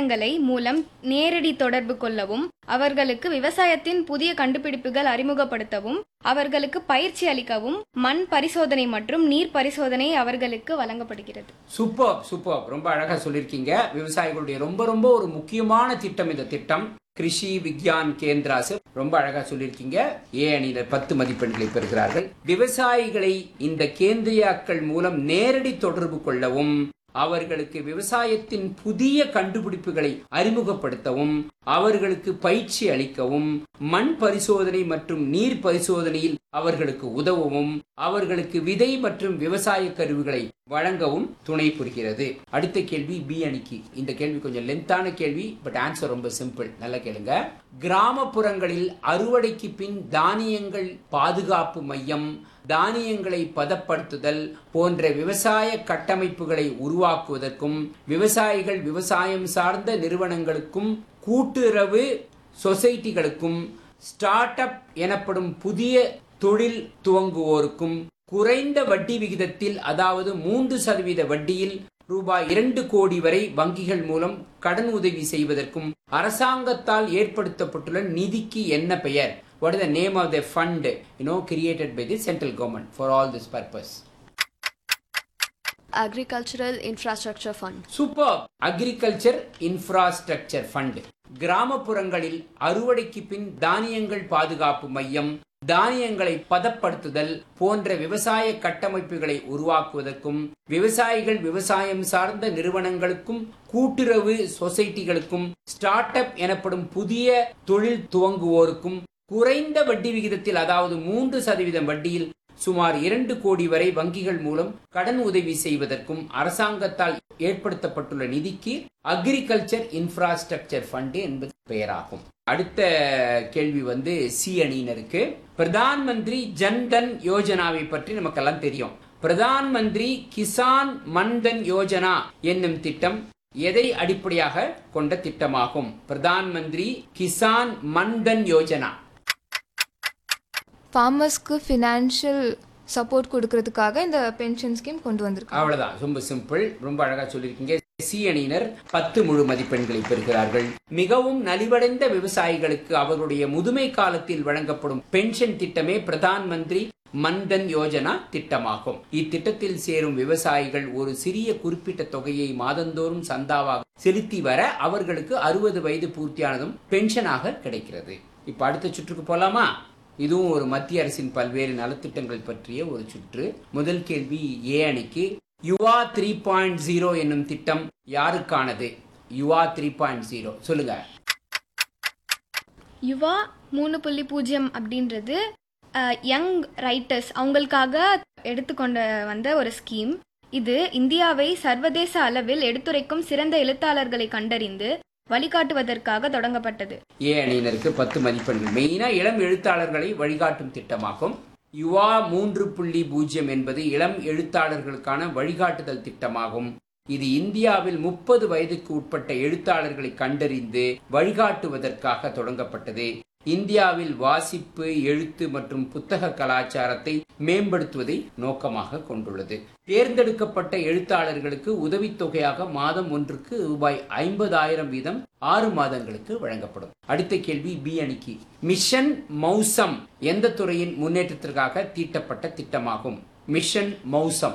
நிலையங்களை மூலம் நேரடி தொடர்பு கொள்ளவும் அவர்களுக்கு விவசாயத்தின் புதிய கண்டுபிடிப்புகள் அறிமுகப்படுத்தவும் அவர்களுக்கு பயிற்சி அளிக்கவும் மண் பரிசோதனை மற்றும் நீர் பரிசோதனை அவர்களுக்கு வழங்கப்படுகிறது சூப்பர் சூப்பர் ரொம்ப அழகா சொல்லியிருக்கீங்க விவசாயிகளுடைய ரொம்ப ரொம்ப ஒரு முக்கியமான திட்டம் இந்த திட்டம் கிருஷி விக்யான் கேந்திராஸ் ரொம்ப அழகா சொல்லியிருக்கீங்க ஏ அணியினர் பத்து மதிப்பெண்களை பெறுகிறார்கள் விவசாயிகளை இந்த கேந்திரியாக்கள் மூலம் நேரடி தொடர்பு கொள்ளவும் அவர்களுக்கு விவசாயத்தின் புதிய கண்டுபிடிப்புகளை அறிமுகப்படுத்தவும் அவர்களுக்கு பயிற்சி அளிக்கவும் மண் பரிசோதனை மற்றும் நீர் பரிசோதனையில் அவர்களுக்கு உதவவும் அவர்களுக்கு விதை மற்றும் விவசாய கருவிகளை வழங்கவும் துணை புரிகிறது அடுத்த கேள்வி பி அணிக்கு இந்த கேள்வி கொஞ்சம் லென்த்தான கேள்வி பட் ஆன்சர் ரொம்ப சிம்பிள் நல்லா கேளுங்க கிராமப்புறங்களில் அறுவடைக்கு பின் தானியங்கள் பாதுகாப்பு மையம் தானியங்களை பதப்படுத்துதல் போன்ற விவசாய கட்டமைப்புகளை உருவாக்குவதற்கும் விவசாயிகள் விவசாயம் சார்ந்த நிறுவனங்களுக்கும் கூட்டுறவு சொசைட்டிகளுக்கும் ஸ்டார்ட் அப் எனப்படும் புதிய தொழில் துவங்குவோருக்கும் குறைந்த வட்டி விகிதத்தில் அதாவது மூன்று சதவீத வட்டியில் ரூபாய் இரண்டு கோடி வரை வங்கிகள் மூலம் கடன் உதவி செய்வதற்கும் அரசாங்கத்தால் ஏற்படுத்தப்பட்டுள்ள நிதிக்கு என்ன பெயர் what is the name of the fund you know created by the central government for all this purpose Agricultural Infrastructure Fund. Super agriculture infrastructure fund கிராமப்புறங்களில் அறுவடைக்கு பின் தானியங்கள் பாதுகாப்பு மையம் தானியங்களை பதப்படுத்துதல் போன்ற விவசாய கட்டமைப்புகளை உருவாக்குவதற்கும் விவசாயிகள் விவசாயம் சார்ந்த நிறுவனங்களுக்கும் கூட்டுறவு சொசைட்டிகளுக்கும் ஸ்டார்ட் அப் எனப்படும் புதிய தொழில் துவங்குவோருக்கும் குறைந்த வட்டி விகிதத்தில் அதாவது மூன்று சதவீதம் வட்டியில் சுமார் இரண்டு கோடி வரை வங்கிகள் மூலம் கடன் உதவி செய்வதற்கும் அரசாங்கத்தால் ஏற்படுத்தப்பட்டுள்ள நிதிக்கு அக்ரிகல்ச்சர் இன்ஃப்ராஸ்ட்ரக்சர் ஃபண்ட் என்பது பெயராகும் அடுத்த கேள்வி வந்து சி அணியினருக்கு பிரதான் மந்திரி ஜன்தன் யோஜனாவை பற்றி நமக்கெல்லாம் தெரியும் பிரதான் மந்திரி கிசான் மன்தன் யோஜனா என்னும் திட்டம் எதை அடிப்படையாக கொண்ட திட்டமாகும் பிரதான் மந்திரி கிசான் மன்தன் யோஜனா ஃபார்மர்ஸ்க்கு ஃபினான்ஷியல் சப்போர்ட் கொடுக்கறதுக்காக இந்த பென்ஷன் ஸ்கீம் கொண்டு வந்திருக்காங்க அவ்வளவுதான் ரொம்ப சிம்பிள் ரொம்ப அழகா சொல்லியிருக்கீங்க சி அணியினர் பத்து முழு மதிப்பெண்களை பெறுகிறார்கள் மிகவும் நலிவடைந்த விவசாயிகளுக்கு அவர்களுடைய முதுமை காலத்தில் வழங்கப்படும் பென்ஷன் திட்டமே பிரதான் மந்திரி மன்தன் யோஜனா திட்டமாகும் இத்திட்டத்தில் சேரும் விவசாயிகள் ஒரு சிறிய குறிப்பிட்ட தொகையை மாதந்தோறும் சந்தாவாக செலுத்தி வர அவர்களுக்கு அறுபது வயது பூர்த்தியானதும் பென்ஷனாக கிடைக்கிறது இப்ப அடுத்த சுற்றுக்கு போலாமா இதுவும் ஒரு மத்திய அரசின் பல்வேறு நலத்திட்டங்கள் பற்றிய ஒரு சுற்று முதல் கேள்வி ஏ அணிக்கு யுவா த்ரீ பாயிண்ட் ஜீரோ என்னும் திட்டம் யாருக்கானது யுவா த்ரீ பாயிண்ட் ஜீரோ சொல்லுங்க யுவா மூணு புள்ளி பூஜ்ஜியம் அப்படின்றது யங் ரைட்டர்ஸ் அவங்களுக்காக எடுத்துக்கொண்ட வந்த ஒரு ஸ்கீம் இது இந்தியாவை சர்வதேச அளவில் எடுத்துரைக்கும் சிறந்த எழுத்தாளர்களை கண்டறிந்து வழிகாட்டுவதற்காக தொடங்கப்பட்டது ஏ அணியினருக்கு பத்து மதிப்பெண்கள் மெயினா இளம் எழுத்தாளர்களை வழிகாட்டும் திட்டமாகும் யுவா மூன்று புள்ளி பூஜ்ஜியம் என்பது இளம் எழுத்தாளர்களுக்கான வழிகாட்டுதல் திட்டமாகும் இது இந்தியாவில் முப்பது வயதுக்கு உட்பட்ட எழுத்தாளர்களை கண்டறிந்து வழிகாட்டுவதற்காக தொடங்கப்பட்டது இந்தியாவில் வாசிப்பு எழுத்து மற்றும் புத்தக கலாச்சாரத்தை மேம்படுத்துவதை நோக்கமாக கொண்டுள்ளது தேர்ந்தெடுக்கப்பட்ட எழுத்தாளர்களுக்கு உதவித்தொகையாக மாதம் ஒன்றுக்கு ரூபாய் ஐம்பதாயிரம் வீதம் ஆறு மாதங்களுக்கு வழங்கப்படும் அடுத்த கேள்வி பி அணிக்கு மிஷன் மௌசம் எந்த துறையின் முன்னேற்றத்திற்காக தீட்டப்பட்ட திட்டமாகும் மிஷன் மௌசம்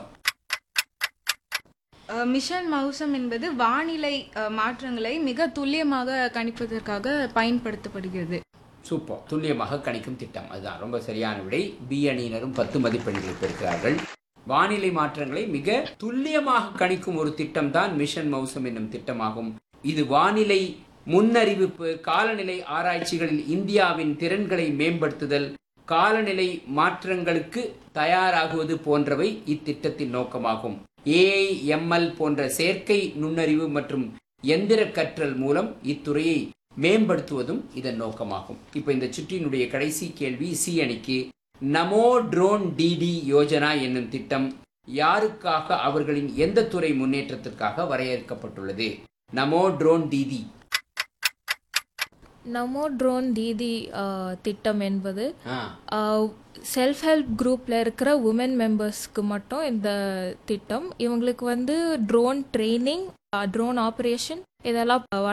அஹ் மிஷன் மௌசம் என்பது வானிலை அஹ், மாற்றங்களை மிக துல்லியமாக கணிப்பதற்காக பயன்படுத்தப்படுகிறது சூப்பர் துல்லியமாக கணிக்கும் திட்டம் அதுதான் ரொம்ப சரியான விடை பி அணியினரும் பத்து மதிப்பெண்களை பெறுகிறார்கள் வானிலை மாற்றங்களை மிக துல்லியமாக கணிக்கும் ஒரு திட்டம் தான் மிஷன் மௌசம் என்னும் திட்டமாகும் இது வானிலை முன்னறிவிப்பு காலநிலை ஆராய்ச்சிகளில் இந்தியாவின் திறன்களை மேம்படுத்துதல் காலநிலை மாற்றங்களுக்கு தயாராகுவது போன்றவை இத்திட்டத்தின் நோக்கமாகும் ஏஐ எம்எல் போன்ற செயற்கை நுண்ணறிவு மற்றும் எந்திர கற்றல் மூலம் இத்துறையை மேம்படுத்துவதும் இதன் நோக்கமாகும் இப்ப இந்த சுற்றினுடைய கடைசி கேள்வி சி அணிக்கு நமோ ட்ரோன் டிடி யோஜனா என்னும் திட்டம் யாருக்காக அவர்களின் எந்த துறை முன்னேற்றத்திற்காக வரையறுக்கப்பட்டுள்ளது நமோ ட்ரோன் டிடி நமோ ட்ரோன் தீதி ஆஹ், திட்டம் என்பது ஆ செல்ஃப் ஹெல்ப் குரூப்பில் இருக்கிற உமன் மெம்பர்ஸ்க்கு மட்டும் இந்த திட்டம் இவங்களுக்கு வந்து ட்ரோன் ட்ரைனிங் ட்ரோன் ஆப்ரேஷன் இதெல்லாம்